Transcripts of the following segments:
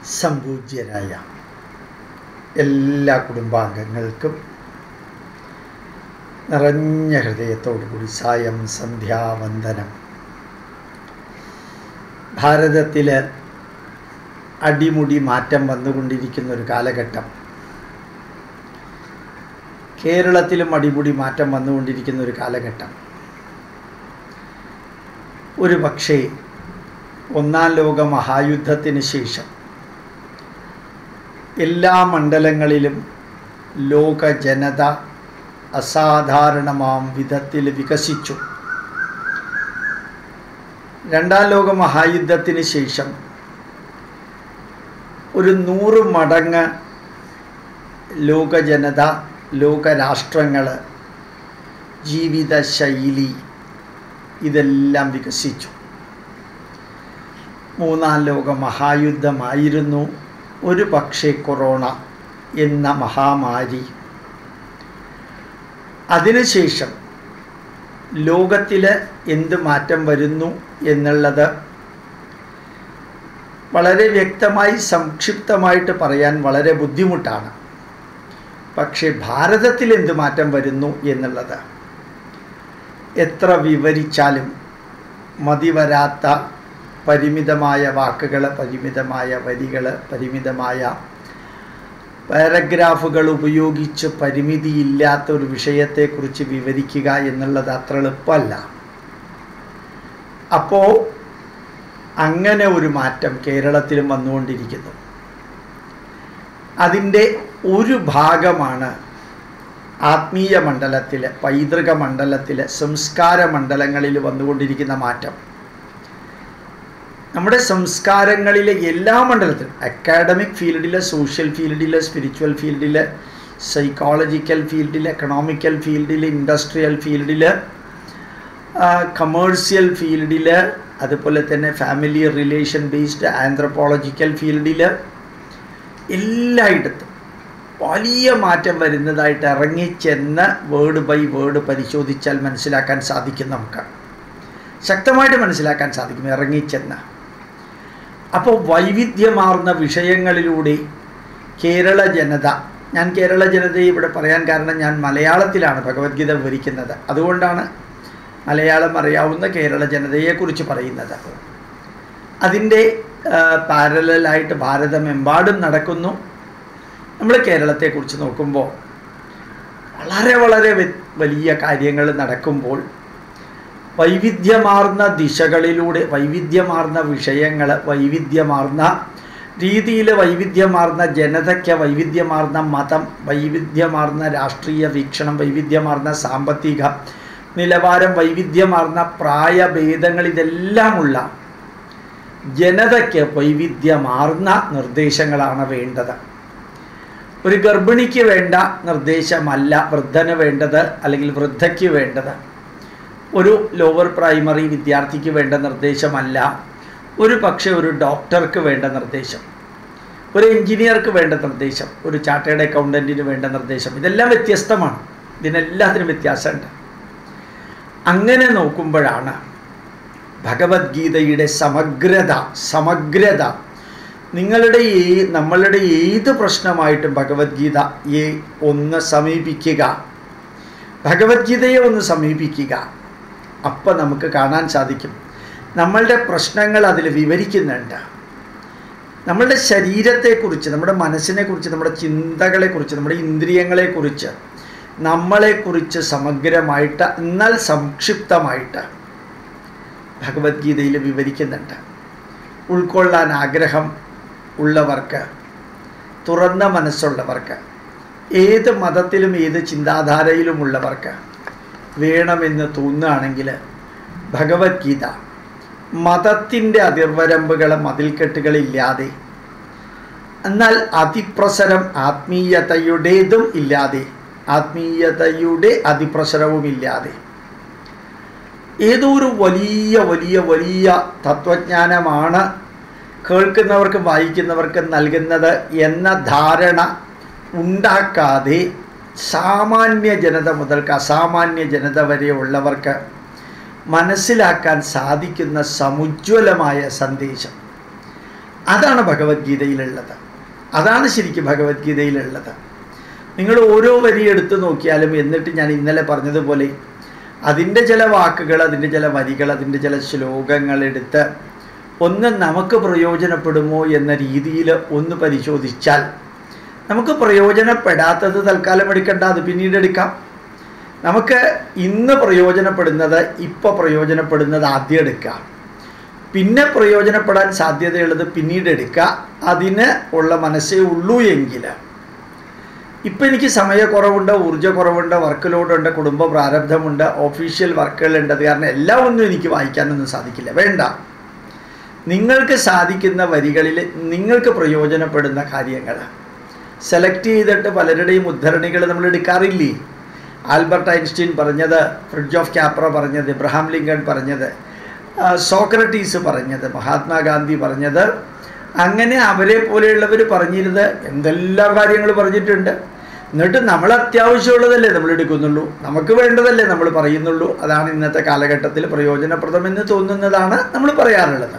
സംപൂജ്യരായ എല്ലാ കുടുംബാംഗങ്ങൾക്കും നിറഞ്ഞ ഹൃദയത്തോടുകൂടി സായം സന്ധ്യാവന്ദനം ഭാരതത്തിൽ അടിമുടി മാറ്റം വന്നുകൊണ്ടിരിക്കുന്ന ഒരു കാലഘട്ടം കേരളത്തിലും അടിമുടി മാറ്റം വന്നുകൊണ്ടിരിക്കുന്ന ഒരു കാലഘട്ടം ഒരു പക്ഷേ ഒന്നാം ലോക മഹായുദ്ധത്തിന് ശേഷം എല്ലാ മണ്ഡലങ്ങളിലും ലോക ജനത അസാധാരണമാം വിധത്തിൽ വികസിച്ചു രണ്ടാം ലോക മഹായുദ്ധത്തിന് ശേഷം ഒരു നൂറ് മടങ്ങ് ലോക ജനത ലോകരാഷ്ട്രങ്ങൾ ജീവിതശൈലി ഇതെല്ലാം വികസിച്ചു മൂന്നാം ലോക മഹായുദ്ധമായിരുന്നു ഒരു പക്ഷേ കൊറോണ എന്ന മഹാമാരി അതിനുശേഷം ലോകത്തിൽ എന്ത് മാറ്റം വരുന്നു എന്നുള്ളത് വളരെ വ്യക്തമായി സംക്ഷിപ്തമായിട്ട് പറയാൻ വളരെ ബുദ്ധിമുട്ടാണ് പക്ഷേ ഭാരതത്തിൽ എന്ത് മാറ്റം വരുന്നു എന്നുള്ളത് എത്ര വിവരിച്ചാലും മതിവരാത്ത പരിമിതമായ വാക്കുകൾ പരിമിതമായ വരികൾ പരിമിതമായ പാരഗ്രാഫുകൾ ഉപയോഗിച്ച് പരിമിതിയില്ലാത്ത ഒരു വിഷയത്തെക്കുറിച്ച് വിവരിക്കുക എന്നുള്ളത് അത്ര എളുപ്പമല്ല അപ്പോൾ അങ്ങനെ ഒരു മാറ്റം കേരളത്തിലും വന്നുകൊണ്ടിരിക്കുന്നു അതിൻ്റെ ഒരു ഭാഗമാണ് ആത്മീയ മണ്ഡലത്തിൽ പൈതൃക മണ്ഡലത്തിൽ സംസ്കാര മണ്ഡലങ്ങളിൽ വന്നുകൊണ്ടിരിക്കുന്ന മാറ്റം നമ്മുടെ സംസ്കാരങ്ങളിലെ എല്ലാ മണ്ഡലത്തിലും അക്കാഡമിക് ഫീൽഡിൽ സോഷ്യൽ ഫീൽഡിൽ സ്പിരിച്വൽ ഫീൽഡിൽ സൈക്കോളജിക്കൽ ഫീൽഡിൽ എക്കണോമിക്കൽ ഫീൽഡിൽ ഇൻഡസ്ട്രിയൽ ഫീൽഡിൽ കമേഴ്സ്യൽ ഫീൽഡിൽ അതുപോലെ തന്നെ ഫാമിലി റിലേഷൻ ബേസ്ഡ് ആന്ത്രപ്പോളജിക്കൽ ഫീൽഡിൽ എല്ലായിടത്തും വലിയ മാറ്റം വരുന്നതായിട്ട് ഇറങ്ങിച്ചെന്ന് വേർഡ് ബൈ വേർഡ് പരിശോധിച്ചാൽ മനസ്സിലാക്കാൻ സാധിക്കും നമുക്ക് ശക്തമായിട്ട് മനസ്സിലാക്കാൻ സാധിക്കും ഇറങ്ങിച്ചെന്ന് അപ്പോൾ വൈവിധ്യമാർന്ന വിഷയങ്ങളിലൂടെ കേരള ജനത ഞാൻ കേരള ജനതയെ ഇവിടെ പറയാൻ കാരണം ഞാൻ മലയാളത്തിലാണ് ഭഗവത്ഗീത വിവരിക്കുന്നത് അതുകൊണ്ടാണ് മലയാളം അറിയാവുന്ന കേരള ജനതയെക്കുറിച്ച് പറയുന്നത് അതിൻ്റെ പാരലായിട്ട് ഭാരതമെമ്പാടും നടക്കുന്നു നമ്മൾ കേരളത്തെക്കുറിച്ച് നോക്കുമ്പോൾ വളരെ വളരെ വലിയ കാര്യങ്ങൾ നടക്കുമ്പോൾ വൈവിധ്യമാർന്ന ദിശകളിലൂടെ വൈവിധ്യമാർന്ന വിഷയങ്ങൾ വൈവിധ്യമാർന്ന രീതിയിൽ വൈവിധ്യമാർന്ന ജനതയ്ക്ക് വൈവിധ്യമാർന്ന മതം വൈവിധ്യമാർന്ന രാഷ്ട്രീയ വീക്ഷണം വൈവിധ്യമാർന്ന സാമ്പത്തിക നിലവാരം വൈവിധ്യമാർന്ന പ്രായഭേദങ്ങൾ ഇതെല്ലാമുള്ള ജനതയ്ക്ക് വൈവിധ്യമാർന്ന നിർദ്ദേശങ്ങളാണ് വേണ്ടത് ഒരു ഗർഭിണിക്ക് വേണ്ട നിർദ്ദേശമല്ല വൃദ്ധന് വേണ്ടത് അല്ലെങ്കിൽ വൃദ്ധയ്ക്ക് വേണ്ടത് ഒരു ലോവർ പ്രൈമറി വിദ്യാർത്ഥിക്ക് വേണ്ട നിർദ്ദേശമല്ല ഒരു പക്ഷേ ഒരു ഡോക്ടർക്ക് വേണ്ട നിർദ്ദേശം ഒരു എഞ്ചിനീയർക്ക് വേണ്ട നിർദ്ദേശം ഒരു ചാർട്ടേഡ് അക്കൗണ്ടൻറ്റിന് വേണ്ട നിർദ്ദേശം ഇതെല്ലാം വ്യത്യസ്തമാണ് ഇതിനെല്ലാത്തിനും വ്യത്യാസമുണ്ട് അങ്ങനെ നോക്കുമ്പോഴാണ് ഭഗവത്ഗീതയുടെ സമഗ്രത സമഗ്രത നിങ്ങളുടെ ഈ നമ്മളുടെ ഏത് പ്രശ്നമായിട്ടും ഭഗവത്ഗീതയെ ഒന്ന് സമീപിക്കുക ഭഗവത്ഗീതയെ ഒന്ന് സമീപിക്കുക അപ്പം നമുക്ക് കാണാൻ സാധിക്കും നമ്മളുടെ പ്രശ്നങ്ങൾ അതിൽ വിവരിക്കുന്നുണ്ട് നമ്മളുടെ ശരീരത്തെക്കുറിച്ച് നമ്മുടെ മനസ്സിനെക്കുറിച്ച് നമ്മുടെ ചിന്തകളെക്കുറിച്ച് നമ്മുടെ ഇന്ദ്രിയങ്ങളെക്കുറിച്ച് നമ്മളെക്കുറിച്ച് സമഗ്രമായിട്ട് എന്നാൽ സംക്ഷിപ്തമായിട്ട് ഭഗവത്ഗീതയിൽ വിവരിക്കുന്നുണ്ട് ഉൾക്കൊള്ളാൻ ആഗ്രഹം ഉള്ളവർക്ക് തുറന്ന മനസ്സുള്ളവർക്ക് ഏത് മതത്തിലും ഏത് ചിന്താധാരയിലുമുള്ളവർക്ക് വേണമെന്ന് തോന്നുകയാണെങ്കിൽ ഭഗവത്ഗീത മതത്തിൻ്റെ അതിർവരമ്പുകൾ മതിൽക്കെട്ടുകളില്ലാതെ എന്നാൽ അതിപ്രസരം ആത്മീയതയുടേതും ഇല്ലാതെ ആത്മീയതയുടെ അതിപ്രസരവുമില്ലാതെ ഏതോ ഒരു വലിയ വലിയ വലിയ തത്വജ്ഞാനമാണ് കേൾക്കുന്നവർക്കും വായിക്കുന്നവർക്കും നൽകുന്നത് എന്ന ധാരണ ഉണ്ടാക്കാതെ സാമാന്യ ജനത മുതൽക്ക് അസാമാന്യ ജനത വരെയുള്ളവർക്ക് മനസ്സിലാക്കാൻ സാധിക്കുന്ന സമുജ്വലമായ സന്ദേശം അതാണ് ഭഗവത്ഗീതയിലുള്ളത് അതാണ് ശരിക്കും ഭഗവത്ഗീതയിലുള്ളത് നിങ്ങൾ ഓരോ വരി എടുത്തു നോക്കിയാലും എന്നിട്ട് ഞാൻ ഇന്നലെ പറഞ്ഞതുപോലെ അതിൻ്റെ ചില വാക്കുകൾ അതിൻ്റെ ചില വരികൾ അതിൻ്റെ ചില ശ്ലോകങ്ങൾ എടുത്ത് ഒന്ന് നമുക്ക് പ്രയോജനപ്പെടുമോ എന്ന രീതിയിൽ ഒന്ന് പരിശോധിച്ചാൽ നമുക്ക് പ്രയോജനപ്പെടാത്തത് തൽക്കാലം എടുക്കണ്ട അത് പിന്നീട് എടുക്കാം നമുക്ക് ഇന്ന് പ്രയോജനപ്പെടുന്നത് ഇപ്പോൾ പ്രയോജനപ്പെടുന്നത് ആദ്യം എടുക്കാം പിന്നെ പ്രയോജനപ്പെടാൻ സാധ്യതയുള്ളത് പിന്നീട് എടുക്കുക അതിന് ഉള്ള മനസ്സേ ഉള്ളൂ എങ്കിൽ ഇപ്പം എനിക്ക് സമയക്കുറവുണ്ട് ഊർജ്ജക്കുറവുണ്ട് വർക്ക് ലോഡുണ്ട് കുടുംബ പ്രാരബ്ധമുണ്ട് ഒഫീഷ്യൽ വർക്കുകളുണ്ട് അത് കാരണം എല്ലാം ഒന്നും എനിക്ക് വായിക്കാനൊന്നും സാധിക്കില്ല വേണ്ട നിങ്ങൾക്ക് സാധിക്കുന്ന വരികളിൽ നിങ്ങൾക്ക് പ്രയോജനപ്പെടുന്ന കാര്യങ്ങൾ സെലക്ട് ചെയ്തിട്ട് പലരുടെയും ഉദ്ധരണികൾ നമ്മൾ എടുക്കാറില്ലേ ആൽബർട്ട് ഐൻസ്റ്റീൻ പറഞ്ഞത് ഫ്രിഡ്ജ് ഓഫ് ക്യാപ്ര പറഞ്ഞത് ഇബ്രഹാം ലിങ്കൺ പറഞ്ഞത് സോക്രട്ടീസ് പറഞ്ഞത് മഹാത്മാഗാന്ധി പറഞ്ഞത് അങ്ങനെ അവരെ പോലെയുള്ളവർ പറഞ്ഞിരുന്നത് എന്തെല്ലാം കാര്യങ്ങൾ പറഞ്ഞിട്ടുണ്ട് എന്നിട്ട് നമ്മൾ അത്യാവശ്യമുള്ളതല്ലേ നമ്മൾ എടുക്കുന്നുള്ളൂ നമുക്ക് വേണ്ടതല്ലേ നമ്മൾ പറയുന്നുള്ളൂ അതാണ് ഇന്നത്തെ കാലഘട്ടത്തിൽ പ്രയോജനപ്രദമെന്ന് തോന്നുന്നതാണ് നമ്മൾ പറയാറുള്ളത്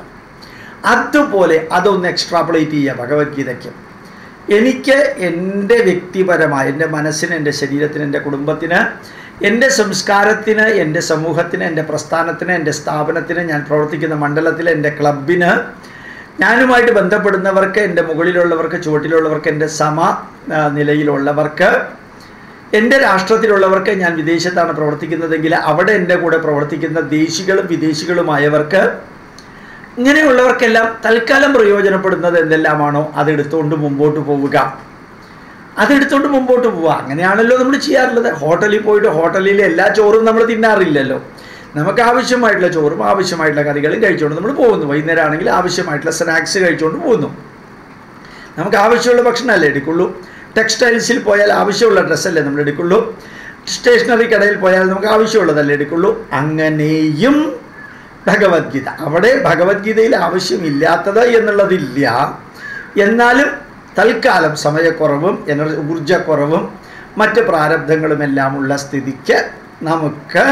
അതുപോലെ അതൊന്ന് എക്സ്ട്രാപ്പുലേറ്റ് ചെയ്യുക ഭഗവത്ഗീതയ്ക്ക് എനിക്ക് എൻ്റെ വ്യക്തിപരമായ എൻ്റെ മനസ്സിന് എൻ്റെ ശരീരത്തിന് എൻ്റെ കുടുംബത്തിന് എൻ്റെ സംസ്കാരത്തിന് എൻ്റെ സമൂഹത്തിന് എൻ്റെ പ്രസ്ഥാനത്തിന് എൻ്റെ സ്ഥാപനത്തിന് ഞാൻ പ്രവർത്തിക്കുന്ന മണ്ഡലത്തിൽ എൻ്റെ ക്ലബിന് ഞാനുമായിട്ട് ബന്ധപ്പെടുന്നവർക്ക് എൻ്റെ മുകളിലുള്ളവർക്ക് ചുവട്ടിലുള്ളവർക്ക് എൻ്റെ സമ ആ, നിലയിലുള്ളവർക്ക് എൻ്റെ രാഷ്ട്രത്തിലുള്ളവർക്ക് ഞാൻ വിദേശത്താണ് പ്രവർത്തിക്കുന്നതെങ്കിൽ അവിടെ എൻ്റെ കൂടെ പ്രവർത്തിക്കുന്ന ദേശികളും വിദേശികളുമായവർക്ക് ഇങ്ങനെയുള്ളവർക്കെല്ലാം തൽക്കാലം പ്രയോജനപ്പെടുന്നത് എന്തെല്ലാമാണോ അതെടുത്തുകൊണ്ട് മുമ്പോട്ട് പോവുക അതെടുത്തുകൊണ്ട് മുമ്പോട്ട് പോവുക അങ്ങനെയാണല്ലോ നമ്മൾ ചെയ്യാറുള്ളത് ഹോട്ടലിൽ പോയിട്ട് ഹോട്ടലിലെ എല്ലാ ചോറും നമ്മൾ തിന്നാറില്ലല്ലോ നമുക്ക് ആവശ്യമായിട്ടുള്ള ചോറും ആവശ്യമായിട്ടുള്ള കറികളും കഴിച്ചുകൊണ്ട് നമ്മൾ പോകുന്നു വൈകുന്നേരം ആണെങ്കിൽ ആവശ്യമായിട്ടുള്ള സ്നാക്സ് കഴിച്ചുകൊണ്ട് പോകുന്നു നമുക്ക് ആവശ്യമുള്ള ഭക്ഷണമല്ലേ എടുക്കുള്ളൂ ടെക്സ്റ്റൈൽസിൽ പോയാൽ ആവശ്യമുള്ള ഡ്രസ്സല്ലേ നമ്മൾ എടുക്കുള്ളൂ സ്റ്റേഷനറി കടയിൽ പോയാൽ നമുക്ക് ആവശ്യമുള്ളതല്ലേ എടുക്കുള്ളൂ അങ്ങനെയും ഭഗവത്ഗീത അവിടെ ഭഗവത്ഗീതയിൽ ആവശ്യമില്ലാത്തത് എന്നുള്ളതില്ല എന്നാലും തൽക്കാലം സമയക്കുറവും എനർജി ഊർജക്കുറവും മറ്റ് പ്രാരബ്ധങ്ങളുമെല്ലാമുള്ള സ്ഥിതിക്ക് നമുക്ക്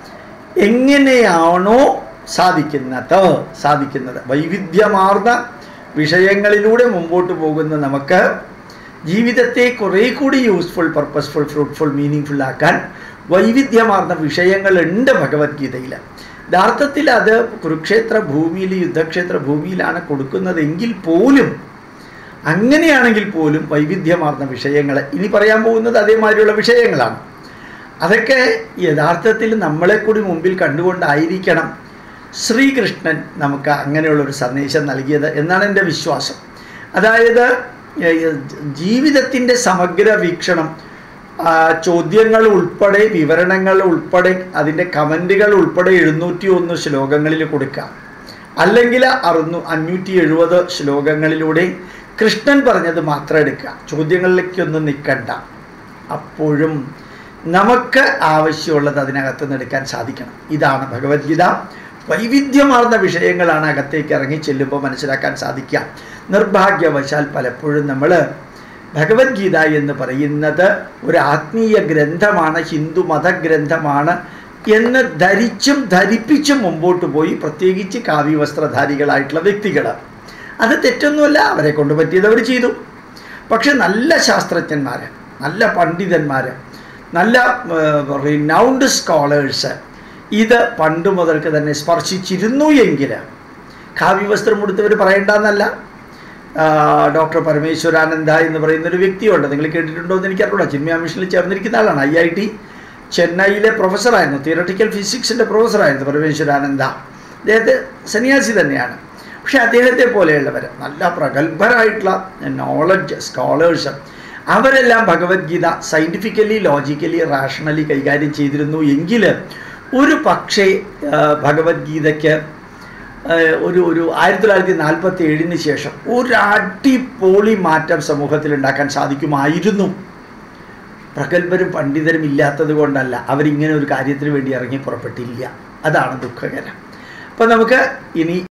എങ്ങനെയാണോ സാധിക്കുന്നത് സാധിക്കുന്നത് വൈവിധ്യമാർന്ന വിഷയങ്ങളിലൂടെ മുമ്പോട്ട് പോകുന്ന നമുക്ക് ജീവിതത്തെ കുറേ കൂടി യൂസ്ഫുൾ പർപ്പസ്ഫുൾ ഫ്രൂട്ട്ഫുൾ മീനിങ് ആക്കാൻ വൈവിധ്യമാർന്ന വിഷയങ്ങളുണ്ട് ഭഗവത്ഗീതയിൽ യഥാർത്ഥത്തിൽ അത് കുരുക്ഷേത്ര ഭൂമിയിൽ യുദ്ധക്ഷേത്ര ഭൂമിയിലാണ് കൊടുക്കുന്നതെങ്കിൽ പോലും അങ്ങനെയാണെങ്കിൽ പോലും വൈവിധ്യമാർന്ന വിഷയങ്ങൾ ഇനി പറയാൻ പോകുന്നത് അതേമാതിരിയുള്ള വിഷയങ്ങളാണ് അതൊക്കെ യഥാർത്ഥത്തിൽ നമ്മളെ കൂടി മുമ്പിൽ കണ്ടുകൊണ്ടായിരിക്കണം ശ്രീകൃഷ്ണൻ നമുക്ക് അങ്ങനെയുള്ളൊരു സന്ദേശം നൽകിയത് എന്നാണ് എൻ്റെ വിശ്വാസം അതായത് ജീവിതത്തിൻ്റെ സമഗ്ര വീക്ഷണം ആ, ചോദ്യങ്ങൾ ഉൾപ്പെടെ വിവരണങ്ങൾ ഉൾപ്പെടെ അതിൻ്റെ കമൻറ്റുകൾ ഉൾപ്പെടെ എഴുന്നൂറ്റി ഒന്ന് ശ്ലോകങ്ങളിൽ കൊടുക്കാം അല്ലെങ്കിൽ അറുന്നൂ അഞ്ഞൂറ്റി എഴുപത് ശ്ലോകങ്ങളിലൂടെ കൃഷ്ണൻ പറഞ്ഞത് മാത്രം എടുക്കുക ചോദ്യങ്ങളിലേക്കൊന്നും നിൽക്കണ്ട അപ്പോഴും നമുക്ക് ആവശ്യമുള്ളത് അതിനകത്ത് നിന്ന് എടുക്കാൻ സാധിക്കണം ഇതാണ് ഭഗവത്ഗീത വൈവിധ്യമാർന്ന വിഷയങ്ങളാണ് അകത്തേക്ക് ഇറങ്ങി ചെല്ലുമ്പോൾ മനസ്സിലാക്കാൻ സാധിക്കുക നിർഭാഗ്യവശാൽ പലപ്പോഴും നമ്മൾ ഭഗവത്ഗീത എന്ന് പറയുന്നത് ഒരു ആത്മീയ ഗ്രന്ഥമാണ് ഹിന്ദു മതഗ്രന്ഥമാണ് എന്ന് ധരിച്ചും ധരിപ്പിച്ചും മുമ്പോട്ട് പോയി പ്രത്യേകിച്ച് കാവ്യവസ്ത്രധാരികളായിട്ടുള്ള വ്യക്തികൾ അത് തെറ്റൊന്നുമല്ല അവരെ കൊണ്ട് പറ്റിയത് അവർ ചെയ്തു പക്ഷെ നല്ല ശാസ്ത്രജ്ഞന്മാർ നല്ല പണ്ഡിതന്മാർ നല്ല റിനൗണ്ട് സ്കോളേഴ്സ് ഇത് പണ്ട് മുതൽക്ക് തന്നെ സ്പർശിച്ചിരുന്നു എങ്കിൽ കാവ്യവസ്ത്രം കൊടുത്തവർ പറയേണ്ടെന്നല്ല ഡോക്ടർ പരമേശ്വരാനന്ദ എന്ന് പറയുന്ന ഒരു വ്യക്തിയുണ്ട് നിങ്ങൾ കേട്ടിട്ടുണ്ടോ എന്ന് എനിക്കറിയില്ല ചിന്മയ മിഷനിൽ ചേർന്നിരിക്കുന്ന ആളാണ് ഐ ഐ ടി ചെന്നൈയിലെ പ്രൊഫസറായിരുന്നു തിയറട്ടിക്കൽ ഫിസിക്സിൻ്റെ പ്രൊഫസറായിരുന്നു പരമേശ്വരാനന്ദ അദ്ദേഹത്തെ സന്യാസി തന്നെയാണ് പക്ഷേ അദ്ദേഹത്തെ പോലെയുള്ളവർ നല്ല പ്രഗത്ഭരായിട്ടുള്ള നോളജ് സ്കോളേഴ്സ് അവരെല്ലാം ഭഗവത്ഗീത സയൻറ്റിഫിക്കലി ലോജിക്കലി റാഷണലി കൈകാര്യം ചെയ്തിരുന്നു എങ്കിൽ ഒരു പക്ഷേ ആ, ഭഗവത്ഗീതയ്ക്ക് ആ, ഒരു ഒരു ആയിരത്തി തൊള്ളായിരത്തി നാൽപ്പത്തി ഏഴിന് ശേഷം ഒരു അടിപൊളി മാറ്റം സമൂഹത്തിൽ ഉണ്ടാക്കാൻ സാധിക്കുമായിരുന്നു പ്രഗത്ഭരും പണ്ഡിതരും ഇല്ലാത്തത് കൊണ്ടല്ല അവരിങ്ങനെ ഒരു കാര്യത്തിന് വേണ്ടി ഇറങ്ങി പുറപ്പെട്ടില്ല അതാണ് ദുഃഖകരം അപ്പം നമുക്ക് ഇനി